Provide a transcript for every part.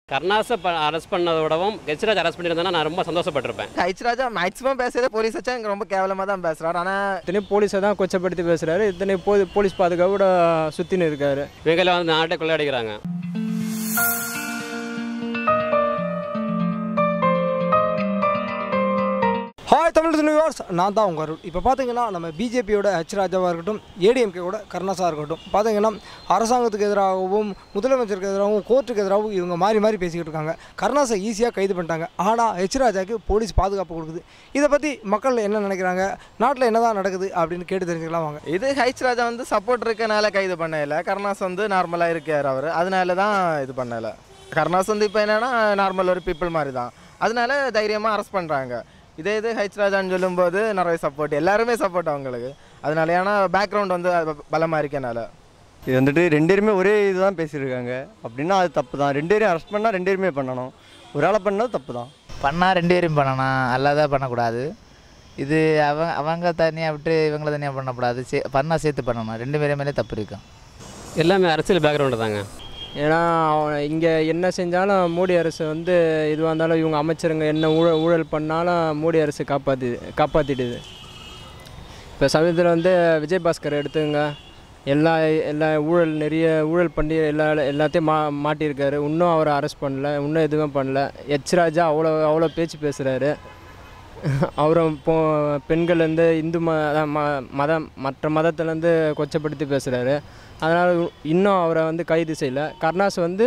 கருணாஸை ப அரெஸ்ட் பண்ணதை விடவும் கெச்ராஜ் அரெஸ்ட் பண்ணியிருந்தேன்னா நான் ரொம்ப சந்தோஷப்பட்டிருப்பேன் ஹைச்ராஜா மேக்ஸிமம் பேசுறதே போலீஸ் வச்சா இங்கே ரொம்ப கேவலமாக தான் பேசுகிறார் ஆனால் இத்தனை போலீஸை தான் கொச்சப்படுத்தி பேசுகிறாரு இத்தனை போ போலீஸ் பாதுகாப்போட சுற்றின்னு இருக்காரு இவங்கள வந்து நாட்டை கொள்ளையடிக்கிறாங்க ஹாய் தமிழ் யூனிவர்ஸ் நான் தான் உங்கள் அருள் இப்போ பார்த்தீங்கன்னா நம்ம பிஜேபியோட ஹெச் ராஜாவாக இருக்கட்டும் ஏடிஎம்கே கூட கருணாஸாக இருக்கட்டும் பார்த்தீங்கன்னா அரசாங்கத்துக்கு எதிராகவும் முதலமைச்சருக்கு எதிராகவும் கோர்ட்டுக்கு எதிராகவும் இவங்க மாறி மாறி பேசிக்கிட்டு இருக்காங்க கருணாஸை ஈஸியாக கைது பண்ணிட்டாங்க ஆனால் ஹெச் ராஜாக்கு போலீஸ் பாதுகாப்பு கொடுக்குது இதை பற்றி மக்கள் என்ன நினைக்கிறாங்க நாட்டில் என்னதான் நடக்குது அப்படின்னு கேட்டு தெரிஞ்சுக்கலாம் வாங்க இது ஹைச்ராஜா வந்து சப்போர்ட் இருக்கனால கைது பண்ணல கருணாஸ் வந்து நார்மலாக இருக்கார் அவர் அதனால தான் இது பண்ணலை கருணாஸ் வந்து இப்போ என்னன்னா நார்மல் ஒரு பீப்புள் மாதிரி தான் அதனால தைரியமாக அரெஸ்ட் பண்ணுறாங்க இதே இது ஹைச்ராஜான்னு சொல்லும்போது நிறைய சப்போர்ட் எல்லாருமே சப்போர்ட் அவங்களுக்கு அதனால ஏன்னா பேக்ரவுண்ட் வந்து பலமாக இருக்கனால இது வந்துட்டு ரெண்டு பேருமே ஒரே இதுதான் பேசியிருக்காங்க அப்படின்னா அது தப்பு தான் ரெண்டு பேரையும் அரெஸ்ட் பண்ணால் ரெண்டு பேருமே பண்ணணும் ஒரு ஆளை பண்ணது தப்பு தான் பண்ணால் ரெண்டு பேரும் பண்ணணும் அல்லாத பண்ணக்கூடாது இது அவங்க அவங்க தனியாக விட்டு இவங்கள தனியாக பண்ணக்கூடாது சே பண்ணால் சேர்த்து பண்ணணும் ரெண்டு பேரும் மேலே தப்பு இருக்கும் எல்லாமே அரசியல் பேக்ரவுண்டு தாங்க ஏன்னா இங்கே என்ன செஞ்சாலும் மோடி அரசு வந்து இதுவாக இருந்தாலும் இவங்க அமைச்சருங்க என்ன ஊழல் ஊழல் பண்ணாலும் மோடி அரசு காப்பாற்றி காப்பாற்றிடுது இப்போ சமீபத்தில் வந்து விஜயபாஸ்கர் எடுத்துங்க எல்லா எல்லா ஊழல் நிறைய ஊழல் பண்ணி எல்லா எல்லாத்தையும் மா மாட்டியிருக்காரு இன்னும் அவரை அரெஸ்ட் பண்ணல இன்னும் எதுவும் பண்ணல எச் ராஜா அவ்வளோ அவ்வளோ பேச்சு பேசுகிறாரு அவரும் இப்போ பெண்கள்லேருந்து இந்து ம அதான் ம மதம் மற்ற மதத்துலேருந்து கொச்சப்படுத்தி பேசுகிறாரு அதனால் இன்னும் அவரை வந்து கைது செய்யல கருணாஸ் வந்து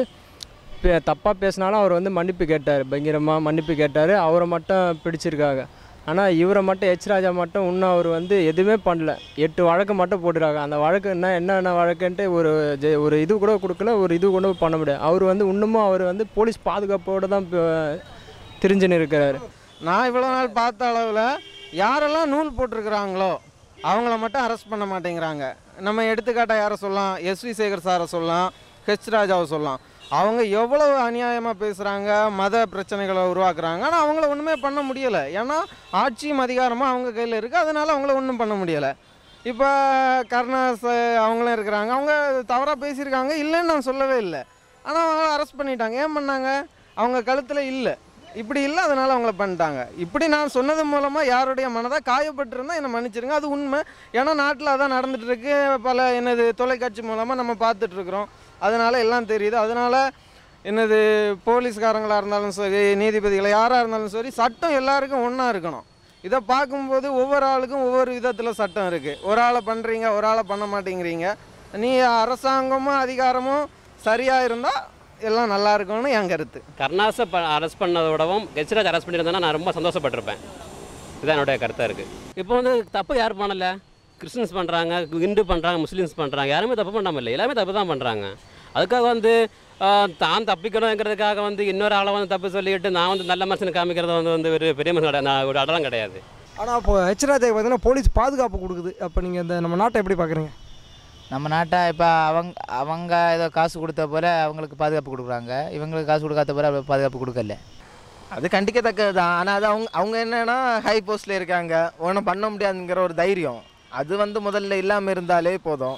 தப்பாக பேசினாலும் அவர் வந்து மன்னிப்பு கேட்டார் பயங்கரமாக மன்னிப்பு கேட்டார் அவரை மட்டும் பிடிச்சிருக்காங்க ஆனால் இவரை மட்டும் எச் ராஜா மட்டும் இன்னும் அவர் வந்து எதுவுமே பண்ணல எட்டு வழக்கு மட்டும் போட்டுருக்காங்க அந்த வழக்கு என்ன என்னென்ன வழக்குன்ட்டு ஒரு ஜெ- ஒரு இது கூட கொடுக்கல ஒரு இது கூட பண்ண முடியாது அவர் வந்து இன்னமும் அவர் வந்து போலீஸ் பாதுகாப்போடு தான் தெரிஞ்சுன்னு இருக்கிறாரு நான் இவ்வளோ நாள் பார்த்த அளவில் யாரெல்லாம் நூல் போட்டிருக்கிறாங்களோ அவங்கள மட்டும் அரெஸ்ட் பண்ண மாட்டேங்கிறாங்க நம்ம எடுத்துக்காட்டாக யாரை சொல்லலாம் எஸ்வி சேகர் சாரை சொல்லலாம் ஹெச் ராஜாவை சொல்லலாம் அவங்க எவ்வளவு அநியாயமாக பேசுகிறாங்க மத பிரச்சனைகளை உருவாக்குறாங்க ஆனால் அவங்கள ஒன்றுமே பண்ண முடியலை ஏன்னா ஆட்சியும் அதிகாரமும் அவங்க கையில் இருக்குது அதனால் அவங்கள ஒன்றும் பண்ண முடியலை இப்போ கருணாஸ் அவங்களும் இருக்கிறாங்க அவங்க தவறாக பேசியிருக்காங்க இல்லைன்னு நான் சொல்லவே இல்லை ஆனால் அவங்கள அரெஸ்ட் பண்ணிட்டாங்க ஏன் பண்ணாங்க அவங்க கழுத்தில் இல்லை இப்படி இல்லை அதனால் அவங்கள பண்ணிட்டாங்க இப்படி நான் சொன்னது மூலமாக யாருடைய மனதை காயப்பட்டிருந்தா என்னை மன்னிச்சிருங்க அது உண்மை ஏன்னா நாட்டில் அதான் நடந்துட்டு இருக்கு பல என்னது தொலைக்காட்சி மூலமாக நம்ம பார்த்துட்ருக்குறோம் அதனால் எல்லாம் தெரியுது அதனால் என்னது போலீஸ்காரங்களாக இருந்தாலும் சரி நீதிபதிகளை யாராக இருந்தாலும் சரி சட்டம் எல்லாருக்கும் ஒன்றா இருக்கணும் இதை பார்க்கும்போது ஒவ்வொரு ஆளுக்கும் ஒவ்வொரு விதத்தில் சட்டம் இருக்குது ஒரு ஆளை பண்ணுறீங்க ஒரு ஆளை பண்ண மாட்டேங்கிறீங்க நீ அரசாங்கமும் அதிகாரமும் சரியாக இருந்தால் எல்லாம் நல்லா இருக்கும்னு என் கருத்து கருணாஸை ப அரெஸ்ட் பண்ணதை விடவும் கெச்ராஜ் அரெஸ்ட் பண்ணியிருந்தேன்னா நான் ரொம்ப சந்தோஷப்பட்டிருப்பேன் இதுதான் என்னுடைய கருத்தாக இருக்குது இப்போ வந்து தப்பு யார் பண்ணல கிறிஸ்டின்ஸ் பண்ணுறாங்க இந்து பண்ணுறாங்க முஸ்லீம்ஸ் பண்ணுறாங்க யாருமே தப்பு பண்ணாமல் இல்லை எல்லாமே தப்பு தான் பண்ணுறாங்க அதுக்காக வந்து ஆஹ், தான் தப்பிக்கணுங்கிறதுக்காக வந்து இன்னொரு ஆளை வந்து தப்பு சொல்லிட்டு நான் வந்து நல்ல மனுஷன் காமிக்கிறது வந்து வந்து ஒரு பெரிய மனுஷன் கிடையாது. நான் ஒரு அடலம் கிடையாது ஆனால் இப்போ ஹெச் ராஜாக்கு பார்த்தீங்கன்னா போலீஸ் பாதுகாப்பு கொடுக்குது அப்போ நீங்கள் இந்த நம்ம நாட்டை எப்படி பார்க்குறீங்க நம்ம நாட்டை இப்போ அவங்க அவங்க ஏதோ காசு கொடுத்த போல அவங்களுக்கு பாதுகாப்பு கொடுக்குறாங்க இவங்களுக்கு காசு கொடுக்காத போல அவங்களுக்கு பாதுகாப்பு கொடுக்கல அது கண்டிக்கத்தக்கது தான் ஆனால் அது அவங்க அவங்க என்னன்னா ஹை போஸ்ட்டில் இருக்காங்க ஒன்றும் பண்ண முடியாதுங்கிற ஒரு தைரியம் அது வந்து முதல்ல இல்லாமல் இருந்தாலே போதும்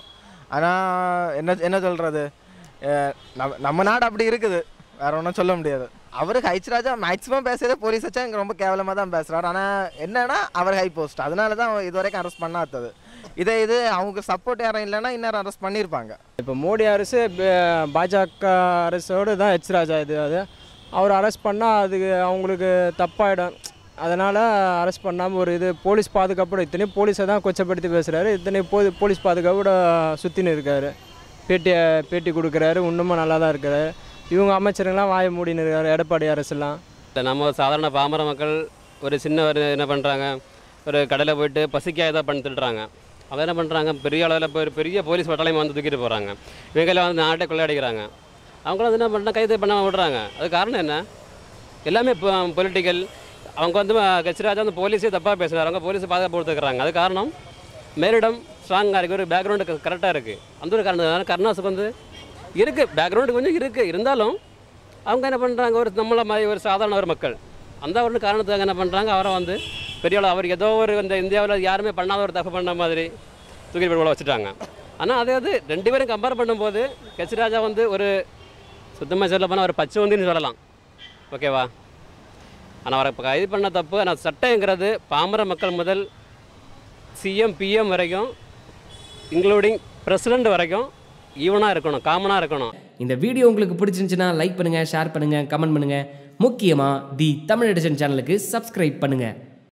ஆனால் என்ன என்ன சொல்கிறது நம்ம நம்ம நாடு அப்படி இருக்குது வேற ஒன்றும் சொல்ல முடியாது அவர் ஹைச்ராஜா மேக்ஸிமம் பேசுறதே போலீஸ் வச்சா இங்கே ரொம்ப கேவலமாக தான் பேசுகிறார் ஆனால் என்னன்னா அவர் ஹை போஸ்ட் அதனால தான் இது வரைக்கும் அரெஸ்ட் பண்ணாதது இதே இது அவங்க சப்போர்ட் யாரும் இல்லைன்னா இன்னும் அரெஸ்ட் பண்ணியிருப்பாங்க இப்போ மோடி அரசு ப- பாஜக அரசோடு தான் எச் ராஜா இது அது அவர் அரெஸ்ட் பண்ணால் அதுக்கு அவங்களுக்கு தப்பாயிடும் அதனால் அரெஸ்ட் பண்ணாமல் ஒரு இது போலீஸ் பாதுகாப்போட இத்தனையும் போலீஸை தான் கொச்சப்படுத்தி பேசுகிறாரு இத்தனை போ போலீஸ் பாதுகாப்போட சுற்றின்னு இருக்காரு பேட்டியை பேட்டி கொடுக்குறாரு இன்னமும் நல்லா தான் இருக்காரு இவங்க அமைச்சருங்களாம் வாய மூடின்னு இருக்காரு எடப்பாடி அரசுலாம் இல்லை நம்ம ஒரு சாதாரண பாமர மக்கள் ஒரு சின்ன ஒரு என்ன பண்ணுறாங்க ஒரு கடையில் போயிட்டு பசிக்காக ஏதாவது பண்ணி திட்டுறாங்க அவங்க என்ன பண்ணுறாங்க பெரிய அளவில் போய் ஒரு பெரிய போலீஸ் பட்டாளையம் வந்து தூக்கிட்டு போகிறாங்க இவங்கள வந்து நாட்டை கொள்ளையடிக்கிறாங்க அவங்கள வந்து என்ன பண்ணால் கைது பண்ணாமல் விடுறாங்க அது காரணம் என்ன எல்லாமே பொலிட்டிக்கல் அவங்க வந்து கச்சிராஜா வந்து போலீஸே தப்பாக பேசுகிறாங்க அவங்க போலீஸை பாதுகாப்பு கொடுத்துக்கிறாங்க அது காரணம் மேலிடம் ஸ்ட்ராங்காக இருக்குது ஒரு பேக்ரவுண்டு கரெக்டாக இருக்குது அந்த ஒரு காரணம் கருணாஸுக்கு வந்து இருக்குது பேக்ரவுண்டு கொஞ்சம் இருக்குது இருந்தாலும் அவங்க என்ன பண்ணுறாங்க ஒரு நம்மள மாதிரி ஒரு சாதாரண ஒரு மக்கள் அந்த ஒரு காரணத்துக்காக என்ன பண்ணுறாங்க அவரை வந்து பெரிய ஆளு, அவர் ஏதோ ஒரு இந்த இந்தியாவில் யாருமே பண்ணாத ஒரு தப்பு பண்ண மாதிரி தூக்கி போய் உள்ள வச்சுட்டாங்க ஆனால் அதே அது ரெண்டு பேரும் கம்பேர் பண்ணும்போது கெச்ராஜா வந்து ஒரு சுத்தமாக சொல்ல போனால் ஒரு பச்சை வந்தின்னு சொல்லலாம் ஓகேவா ஆனால் அவரை இப்போ கைது பண்ண தப்பு ஆனால் சட்டங்கிறது பாமர மக்கள் முதல் சிஎம் பிஎம் வரைக்கும் இன்க்ளூடிங் பிரசிடெண்ட் வரைக்கும் ஈவனாக இருக்கணும் காமனாக இருக்கணும் இந்த வீடியோ உங்களுக்கு பிடிச்சிருந்துச்சுன்னா லைக் பண்ணுங்கள் ஷேர் பண்ணுங்கள் கமெண்ட் பண்ணுங்கள் முக்கியமாக தி தமிழ் எடிஷன் சேனலுக்கு சப்ஸ்கிரைப் பண்ணுங்கள்